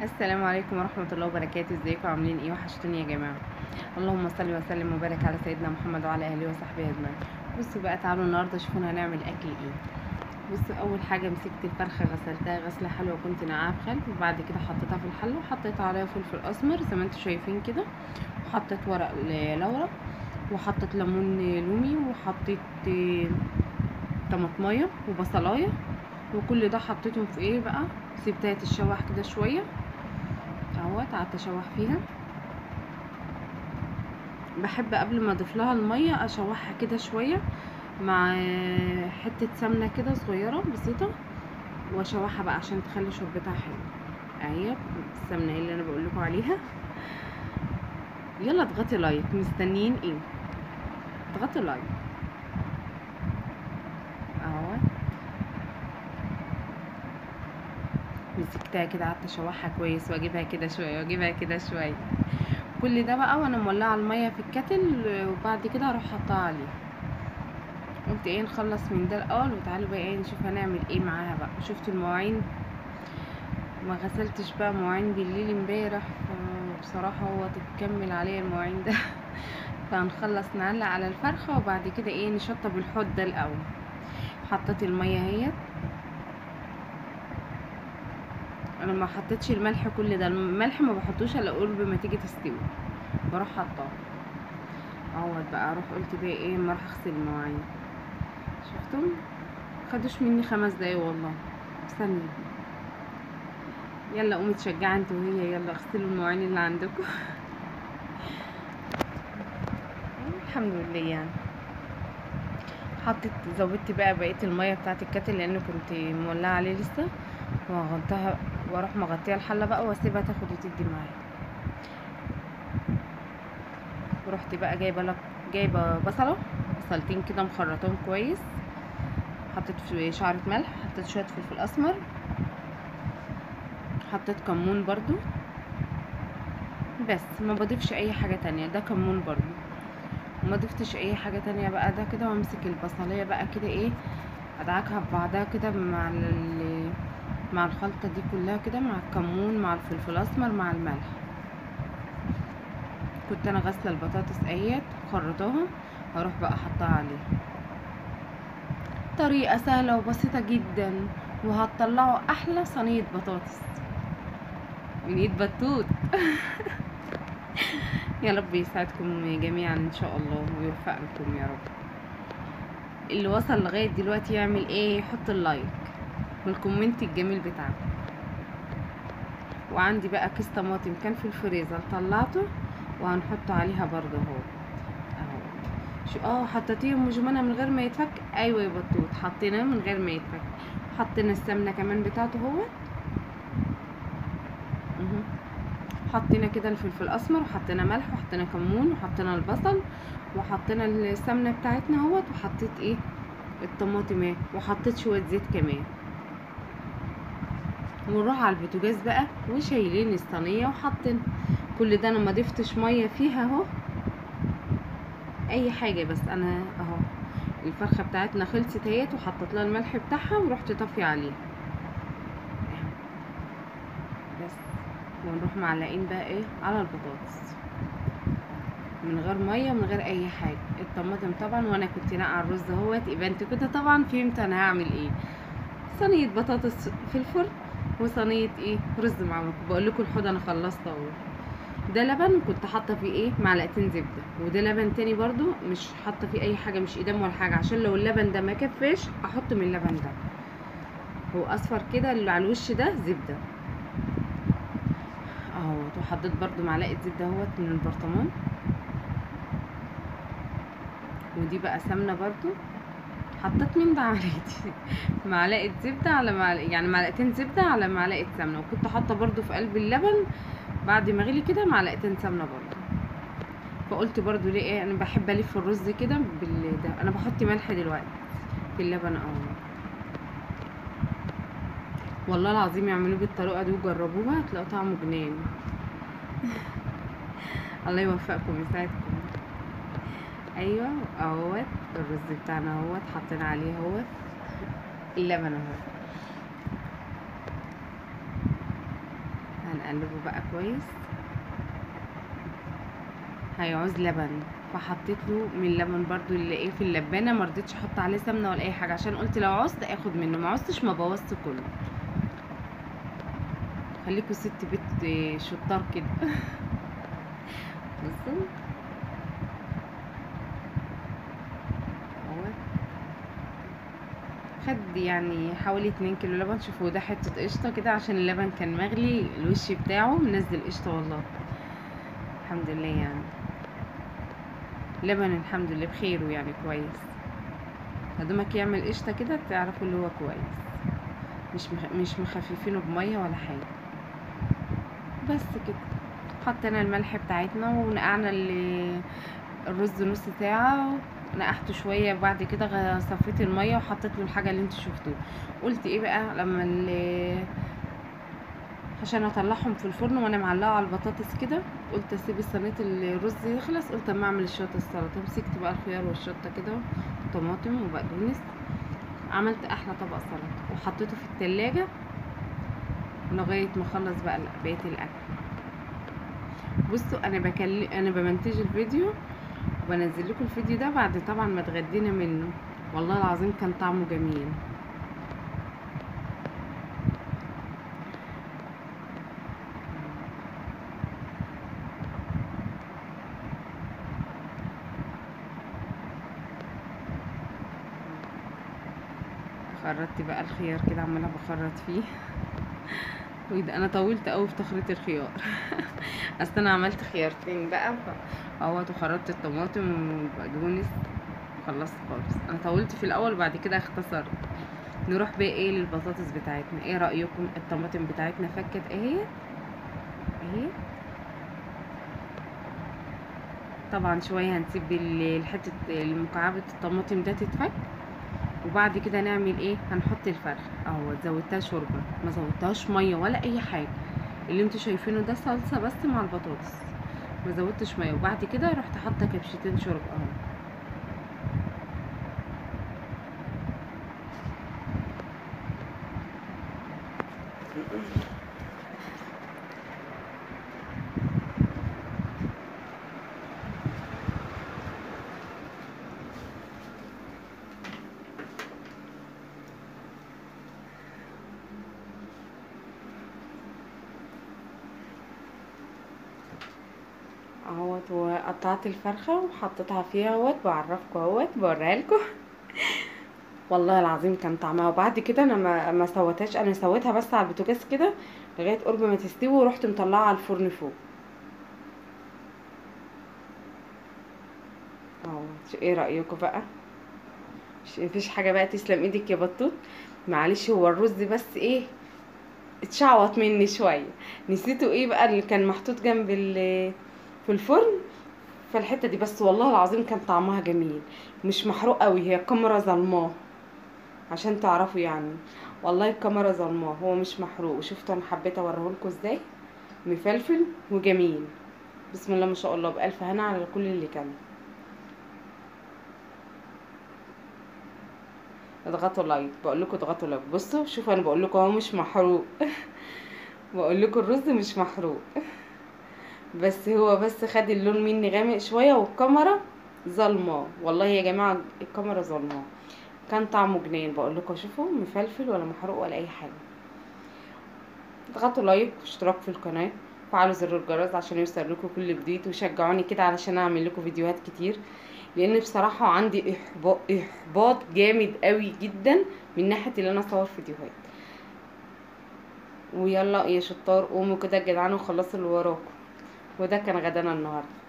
السلام عليكم ورحمة الله وبركاته ازيكم عاملين ايه وحشتوني يا جماعة اللهم صل وسلم وبارك على سيدنا محمد وعلى اهله وصحبه اجمعين بصوا بقى تعالوا النهارده شوفونا هنعمل اكل ايه بصوا اول حاجة مسكت الفرخة غسلتها غسلة حلوة وكنت نقعها في خل وبعد كده حطيتها في الحلة وحطيت عليها فلفل اسمر زي ما انتم شايفين كده وحطيت ورق لورا وحطيت ليمون لومي وحطيت آه، طماطمية وبصلاية وكل ده حطيتهم في ايه بقى سبتها تتشوح كده شويه اهوت قعدت اشوح فيها بحب قبل ما اضيف لها الميه اشوحها كده شويه مع حته سمنه كده صغيره بسيطه واشوحها بقى عشان تخلي شوربتها حلو اهي السمنه هي اللي انا بقول لكم عليها يلا اضغطي لايك مستنيين ايه اضغطي لايك اهو مسكتها كده قعدت اشوحها كويس واجيبها كده شويه واجيبها كده شويه كل ده بقى وانا مولعه الميه في الكتل وبعد كده اروح حطها عليه قلت ايه نخلص من ده الاول وتعالوا بقى ايه نشوف هنعمل ايه معاها بقى شفتوا المواعين ما غسلتش بقى مواعين بالليل امبارح بصراحه هو تكمل عليه المواعين ده فهنخلص نعلق على الفرخه وبعد كده ايه نشطب الحوض ده الاول حطيت الميه اهيت انا ما حطيتش الملح كل ده الملح ما بحطوش الا قرب ما تيجي تستوي بروح حطاه اهوت بقى اروح قلت بقى ايه اما اروح اغسل المواعين شفتم خدوش مني خمس دقايق والله استني يلا قومي تشجعي انت وهي يلا اغسلوا المواعين اللي عندكم الحمد لله يعني حطيت زودت بقى بقيه الميه بتاعت الكتل لان كنت مولعه عليه لسه وغطيها واروح مغطيه الحله بقى واسيبها تاخد وتدي معايا ورحت بقى جايبه لك جايبه بصله بصلتين كده مخرطاهم كويس حطيت في شعرة ملح حطيت شويه فلفل اسمر حطيت كمون برضو بس ما بضيفش اي حاجه تانية ده كمون برضو وما ضفتش اي حاجه تانية بقى ده كده وامسك البصليه بقى كده ايه ادعكها ببعضها كده مع ال مع الخلطة دي كلها كده مع الكمون مع الفلفل الأسمر مع الملح كنت أنا غاسلة البطاطس اهيت وخرطاها هروح بقى حطها عليها طريقة سهلة وبسيطة جدا وهتطلعوا أحلى صينية بطاطس من ايد بطوط يا رب يسعدكم جميعا ان شاء الله ويوفقكم يا رب اللي وصل لغاية دلوقتي يعمل ايه يحط اللايك والكومنت الجميل بتاعكم وعندي بقى كيس طماطم كان في الفريزر طلعته وهنحطه عليها برضه اهو اهو شو اه حطيتيهم مجمنه من غير ما يتفك ايوه يا بطوط حطيناه من غير ما يتفك حطينا السمنه كمان بتاعته هو اهو. حطينا كده الفلفل الاسمر وحطينا ملح وحطينا كمون وحطينا البصل وحطينا السمنه بتاعتنا اهوت وحطيت ايه الطماطم اهي وحطيت شويه زيت كمان ونروح على البوتاجاز بقى وشايلين الصينيه وحاطين كل ده انا ما ضفتش ميه فيها اهو اي حاجه بس انا اهو الفرخه بتاعتنا خلصت اهيت وحطيت لها الملح بتاعها ورحت طافيه عليها أهو. بس ونروح معلقين بقى ايه على البطاطس من غير ميه من غير اي حاجه الطماطم طبعا وانا كنت ناقعه الرز اهوت يبقى انت كده طبعا فهمت انا هعمل ايه صينيه بطاطس في الفرن وصينيه ايه رز معمر بقول لكم الحوض انا خلصت اهو ده لبن كنت حاطه فيه ايه معلقتين زبده وده لبن تاني برضو مش حاطه فيه اي حاجه مش ايدام ولا حاجه عشان لو اللبن ده ما كفاش احط من اللبن ده هو اصفر كده اللي على الوش ده زبده اهوت وحطيت برضو معلقه زبده اهوت من البرطمان ودي بقى سمنه برضو حطيت من ده عادي معلقه زبده على معلقه يعني معلقتين زبده على معلقه سمنه وكنت حاطه برضو في قلب اللبن بعد ما غلي كده معلقتين سمنه برضو فقلت برضو ليه ايه انا بحب الف الرز كده بال ده انا بحط ملح دلوقتي في اللبن اهو والله العظيم يعملوه بالطريقه دي وجربوها هتلاقوا طعمه جنان الله يوفقكم ويسعدكم ايوه اهوت الرز بتاعنا اهوت حطينا عليه اهوت اللبن اهو نقلبه بقى كويس هيعوز لبن فحطيت له من اللبن برضو اللي ايه في اللبانه ما رضيتش احط عليه سمنه ولا اي حاجه عشان قلت لو عوزت اخد منه ما عوزتش ما بوظت كله خليكوا ست بيت شطار كده بصوا اهوت خد يعني حوالي اتنين كيلو لبن شوفوا ده حتة قشطة كده عشان اللبن كان مغلي الوش بتاعه منزل قشطة والله الحمد لله يعني لبن الحمد لله بخيره يعني كويس هدومك يعمل قشطة كده تعرفوا اللي هو كويس مش مخ... مش مخففينه بمية ولا حاجة بس كده حطينا الملح بتاعتنا ونقعنا ال- الرز نص ساعة نقعته شوية بعد كده غ- صفيت المية وحطيت له الحاجة اللي انتوا شفتوه قلت ايه بقى لما ال- عشان اطلعهم في الفرن وانا معلقه على البطاطس كده قلت اسيب صينيه الرز يخلص قلت اما اعمل الشطه السلطه مسكت بقى الخيار والشطه كده وطماطم وبقدونس عملت احلى طبق سلطه وحطيته في التلاجة لغايه ما اخلص بقى بقيه الاكل بصوا انا بكلم انا بمنتج الفيديو وبنزل لكم الفيديو ده بعد طبعا ما اتغدينا منه والله العظيم كان طعمه جميل خرطت بقى الخيار كده عماله بخرط فيه وده انا طولت قوي في تخريط الخيار اصل انا عملت خيارتين بقى ف- اهوت وخرطت الطماطم والبقدونس خلصت خالص انا طولت في الاول وبعد كده اختصرت نروح بقى ايه للبطاطس بتاعتنا ايه رايكم الطماطم بتاعتنا فكت اهي اهي طبعا شويه هنسيب ال- الحته المكعبة الطماطم ده تتفك وبعد كده نعمل ايه هنحط الفرخ اهو زودتها شوربه ما زودتهاش ميه ولا اي حاجه اللي انتوا شايفينه ده صلصه بس مع البطاطس ما زودتش ميه وبعد كده رحت حاطه كبشتين شوربه اهو اهوت وقطعت الفرخه وحطيتها فيها اهوت بعرفكم اهوت بوريها لكم والله العظيم كان طعمها وبعد كده انا ما ما سويتهاش انا سويتها بس على البوتاجاز كده لغايه قرب ما تستوي ورحت مطلعها على الفرن فوق اهو شو- ايه رايكم بقى مش مفيش حاجه بقى تسلم ايدك يا بطوط معلش هو الرز بس ايه اتشعوط مني شويه نسيته ايه بقى اللي كان محطوط جنب ال- في الفرن فالحته دي بس والله العظيم كان طعمها جميل مش محروق قوي هي الكاميرا ظلماه عشان تعرفوا يعني والله الكاميرا ظلماه هو مش محروق وشفتوا انا حبيت اوريهولكوا ازاي مفلفل وجميل بسم الله ما شاء الله بألف هنا على كل اللي كان اضغطوا لايك بقول لكم اضغطوا لايك بصوا شوفوا انا بقول لكم اهو مش محروق بقول لكم الرز مش محروق بس هو بس خد اللون مني غامق شويه والكاميرا ظلماه والله يا جماعه الكاميرا ظلماه كان طعمه جنان بقول لكم شوفوا مفلفل ولا محروق ولا اي حاجه اضغطوا لايك واشتراك في القناه وفعلوا زر الجرس عشان يوصل لكم كل جديد وشجعوني كده علشان اعمل لكم فيديوهات كتير لان بصراحه عندي احباط احباط جامد قوي جدا من ناحيه اللي انا اصور فيديوهات ويلا يا شطار قوموا كده يا جدعان وخلصوا اللي وراكم وده كان غدانا النهارده